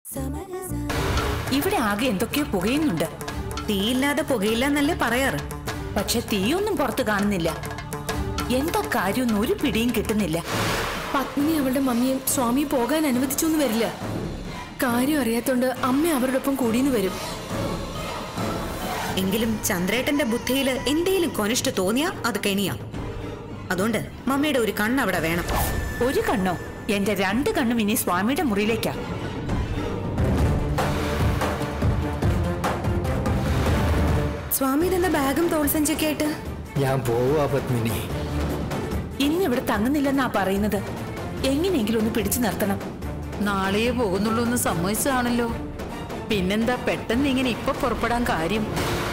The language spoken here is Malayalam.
ഇവിടെ ആകെ എന്തൊക്കെയോ പുകയുന്നുണ്ട് തീയില്ലാതെ പുകയില്ല എന്നല്ലേ പറയാറ് പക്ഷെ തീയൊന്നും പുറത്ത് കാണുന്നില്ല എന്താ കാര്യമൊന്നും ഒരു പിടിയും കിട്ടുന്നില്ല പത്നി അവളുടെ മമ്മിയും സ്വാമി പോകാൻ അനുവദിച്ചൊന്നും വരില്ല കാര്യം അറിയാത്തോണ്ട് അമ്മ അവരുടെ ഒപ്പം കൂടിയെന്ന് വരും എങ്കിലും ചന്ദ്രേട്ടന്റെ ബുദ്ധിയിൽ എന്തേലും കൊനിഷ്ട് തോന്നിയാ അത് കെണിയാ അതുകൊണ്ട് മമ്മിയുടെ ഒരു കണ്ണ് അവിടെ വേണം ഒരു കണ്ണോ എന്റെ രണ്ട് കണ്ണും ഇനി സ്വാമിയുടെ മുറിയിലേക്കാ സ്വാമി ഇതെന്താ ബാഗും തോൾസഞ്ചൊക്കെ ആയിട്ട് ഞാൻ പോവാ പത്മിനി ഇന്ന് ഇവിടെ തങ്ങുന്നില്ലെന്നാ പറയുന്നത് എങ്ങനെയെങ്കിലും ഒന്ന് പിടിച്ചു നിർത്തണം നാളെയേ പോകുന്നുള്ളൂ എന്ന് സമ്മതിച്ചതാണല്ലോ പിന്നെന്താ പെട്ടെന്ന് ഇങ്ങനെ ഇപ്പൊ പുറപ്പെടാൻ കാര്യം